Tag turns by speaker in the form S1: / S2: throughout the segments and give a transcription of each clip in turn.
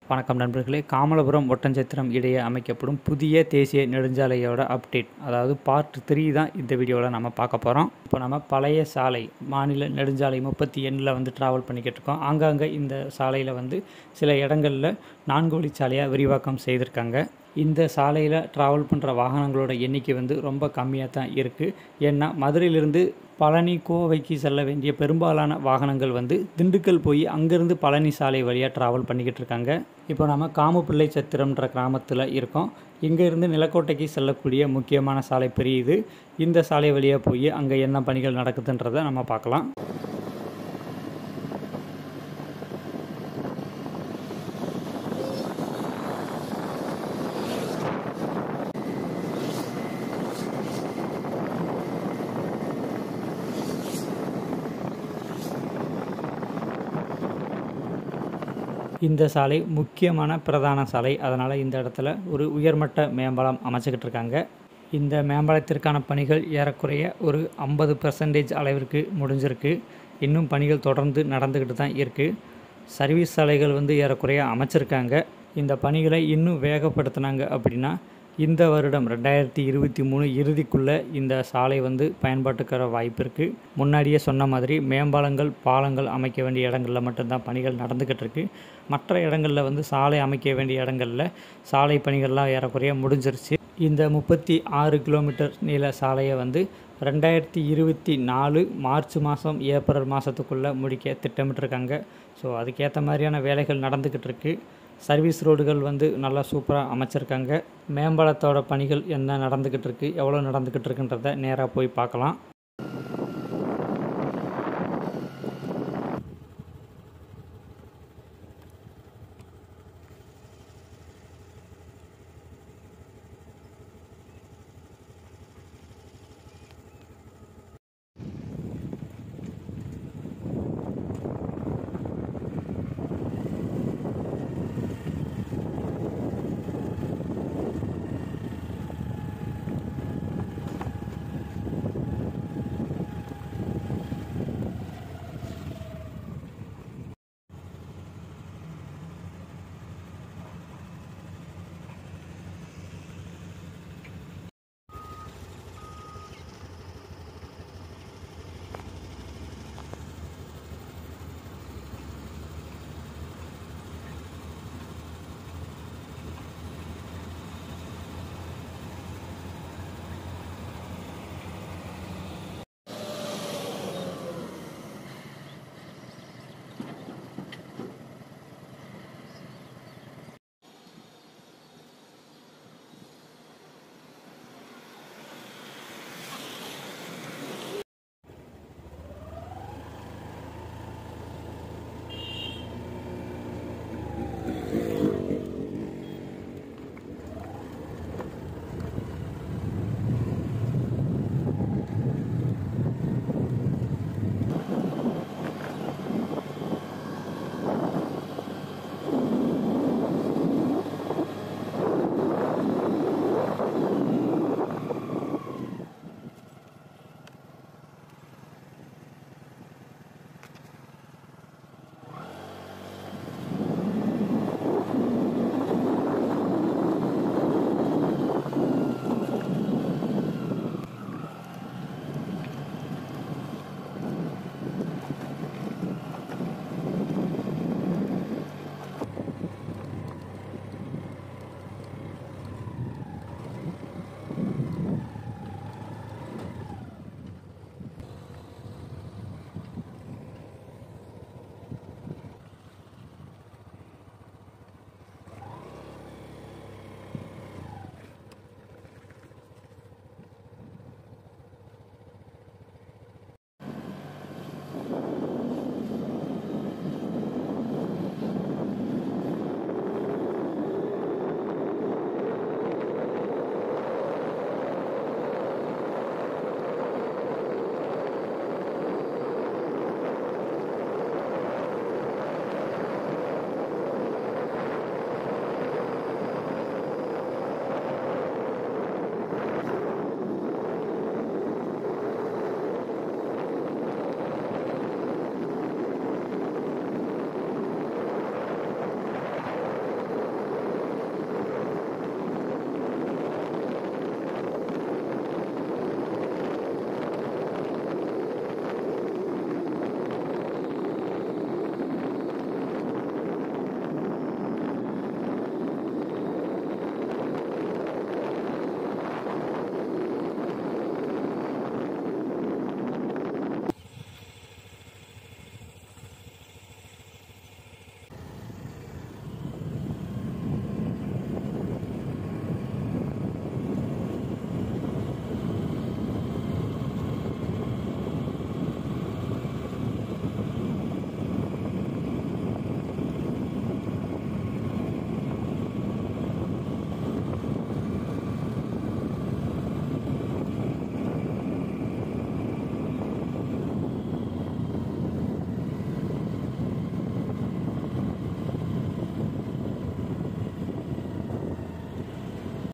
S1: வணக்கம் நண்பர்களே காமலபுரம் ஒட்டஞ்சத்திரம் இடையே அமைக்கப்படும் புதிய தேசிய நெடுஞ்சாலையோட அப்டேட் அதாவது பார்ட் த்ரீ தான் இந்த வீடியோவில் நம்ம பார்க்க போகிறோம் இப்போ நம்ம பழைய சாலை மாநில நெடுஞ்சாலை முப்பத்தி எண்ணில் வந்து ட்ராவல் பண்ணிக்கிட்டு இருக்கோம் ஆங்காங்கே இந்த சாலையில் வந்து சில இடங்களில் நான்கு வழிச்சாலையாக விரிவாக்கம் செய்திருக்காங்க இந்த சாலையில் ட்ராவல் பண்ணுற வாகனங்களோட எண்ணிக்கை வந்து ரொம்ப கம்மியாக தான் இருக்குது ஏன்னா மதுரையிலிருந்து பழனி கோவைக்கு செல்ல வேண்டிய பெரும்பாலான வாகனங்கள் வந்து திண்டுக்கல் போய் அங்கேருந்து பழனி சாலை வழியாக ட்ராவல் பண்ணிக்கிட்டு இருக்காங்க இப்போ நம்ம காமப்பிள்ளை சத்திரம்ன்ற கிராமத்தில் இருக்கோம் இங்கேருந்து நிலக்கோட்டைக்கு செல்லக்கூடிய முக்கியமான சாலை பெரியது இந்த சாலை வழியாக போய் அங்கே என்ன பணிகள் நடக்குதுன்றதை நம்ம பார்க்கலாம் இந்த சாலை முக்கியமான பிரதான சாலை அதனால் இந்த இடத்துல ஒரு உயர்மட்ட மேம்பாலம் அமைச்சுக்கிட்டு இருக்காங்க இந்த மேம்பாலத்திற்கான பணிகள் ஏறக்குறைய ஒரு ஐம்பது பர்சன்டேஜ் அளவிற்கு முடிஞ்சிருக்கு இன்னும் பணிகள் தொடர்ந்து நடந்துக்கிட்டு தான் இருக்குது சர்வீஸ் சாலைகள் வந்து ஏறக்குறைய அமைச்சிருக்காங்க இந்த பணிகளை இன்னும் வேகப்படுத்தினாங்க அப்படின்னா இந்த வருடம் ரெண்டாயிரத்தி இருபத்தி மூணு இறுதிக்குள்ளே இந்த சாலை வந்து பயன்பாட்டுக்கு வர வாய்ப்பு இருக்குது முன்னாடியே சொன்ன மாதிரி மேம்பாலங்கள் பாலங்கள் அமைக்க வேண்டிய இடங்களில் மட்டும்தான் பணிகள் நடந்துக்கிட்டு இருக்கு மற்ற இடங்களில் வந்து சாலை அமைக்க வேண்டிய இடங்களில் சாலை பணிகள்லாம் ஏறக்குறைய முடிஞ்சிருச்சு இந்த முப்பத்தி ஆறு கிலோமீட்டர் நீள சாலையை வந்து ரெண்டாயிரத்தி இருபத்தி நாலு மார்ச் மாதம் ஏப்ரல் மாதத்துக்குள்ளே முடிக்க திட்டமிட்டிருக்காங்க ஸோ அதுக்கேற்ற மாதிரியான வேலைகள் நடந்துக்கிட்டு இருக்குது சர்வீஸ் ரோடுகள் வந்து நல்லா சூப்பராக அமைச்சிருக்காங்க மேம்பாலத்தோட பணிகள் என்ன நடந்துக்கிட்டு இருக்கு எவ்வளோ நடந்துக்கிட்டு இருக்குன்றத நேராக போய் பார்க்கலாம்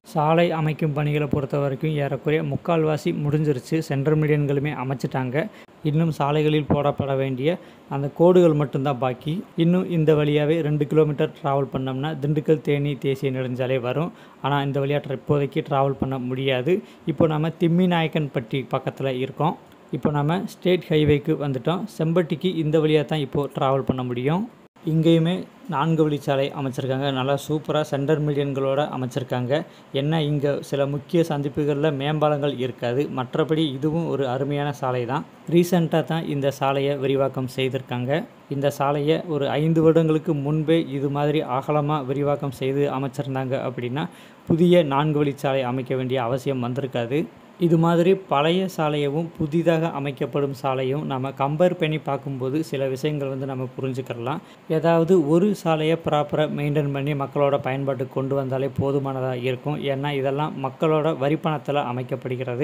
S1: சாலை அமைக்கும் பணிகளை பொறுத்த வரைக்கும் ஏறக்குறைய முக்கால்வாசி முடிஞ்சிருச்சு சென்ட்ரல் மீடியன்களுமே அமைச்சிட்டாங்க இன்னும் சாலைகளில் போடப்பட வேண்டிய அந்த கோடுகள் மட்டும்தான் பாக்கி இன்னும் இந்த வழியாகவே ரெண்டு கிலோமீட்டர் ட்ராவல் பண்ணோம்னா திண்டுக்கல் தேனி தேசிய நெடுஞ்சாலை வரும் ஆனால் இந்த வழியாக இப்போதைக்கு ட்ராவல் பண்ண முடியாது இப்போ நம்ம திம்மி நாயக்கன்பட்டி பக்கத்தில் இருக்கோம் இப்போ நம்ம ஸ்டேட் ஹைவேக்கு வந்துட்டோம் செம்பட்டிக்கு இந்த வழியாக தான் இப்போது ட்ராவல் பண்ண முடியும் இங்கேயுமே நான்கு வழிச்சாலை அமைச்சிருக்காங்க நல்லா சூப்பராக சென்டர் மீடியன்களோட அமைச்சிருக்காங்க என்ன இங்கே சில முக்கிய சந்திப்புகளில் மேம்பாலங்கள் இருக்காது மற்றபடி இதுவும் ஒரு அருமையான சாலை தான் ரீசண்டாக தான் இந்த சாலையை விரிவாக்கம் செய்திருக்காங்க இந்த சாலையை ஒரு ஐந்து வருடங்களுக்கு முன்பே இது மாதிரி அகலமாக விரிவாக்கம் செய்து அமைச்சிருந்தாங்க அப்படின்னா புதிய நான்கு வழிச்சாலை அமைக்க வேண்டிய அவசியம் வந்திருக்காது இது மாதிரி பழைய சாலையவும் புதிதாக அமைக்கப்படும் சாலையும் நம்ம கம்பேர் பண்ணி பார்க்கும்போது சில விஷயங்கள் வந்து நம்ம புரிஞ்சுக்கிறலாம் ஏதாவது ஒரு சாலையை ப்ராப்பராக மெயின்டைன் பண்ணி மக்களோட பயன்பாட்டுக்கு கொண்டு வந்தாலே போதுமானதாக இருக்கும் ஏன்னா இதெல்லாம் மக்களோட வரிப்பணத்தில் அமைக்கப்படுகிறது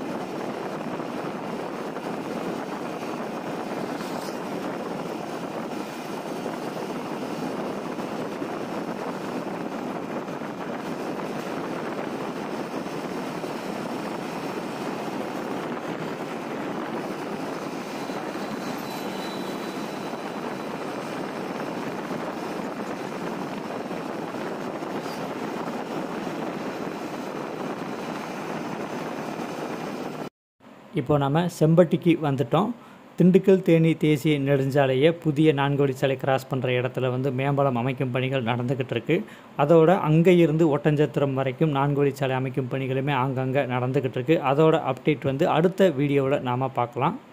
S1: இப்போ நம்ம செம்பட்டிக்கு வந்துட்டோம் திண்டுக்கல் தேனி தேசிய நெடுஞ்சாலையை புதிய நான்கு வழிச்சாலை கிராஸ் பண்ணுற இடத்துல வந்து மேம்பாலம் அமைக்கும் பணிகள் நடந்துக்கிட்டு இருக்கு அதோட அங்கே இருந்து ஒட்டஞ்சத்திரம் வரைக்கும் நான்கு வழிச்சாலை அமைக்கும் பணிகளுமே ஆங்கங்கே நடந்துக்கிட்டு இருக்கு அதோட அப்டேட் வந்து அடுத்த வீடியோவில் நாம் பார்க்கலாம்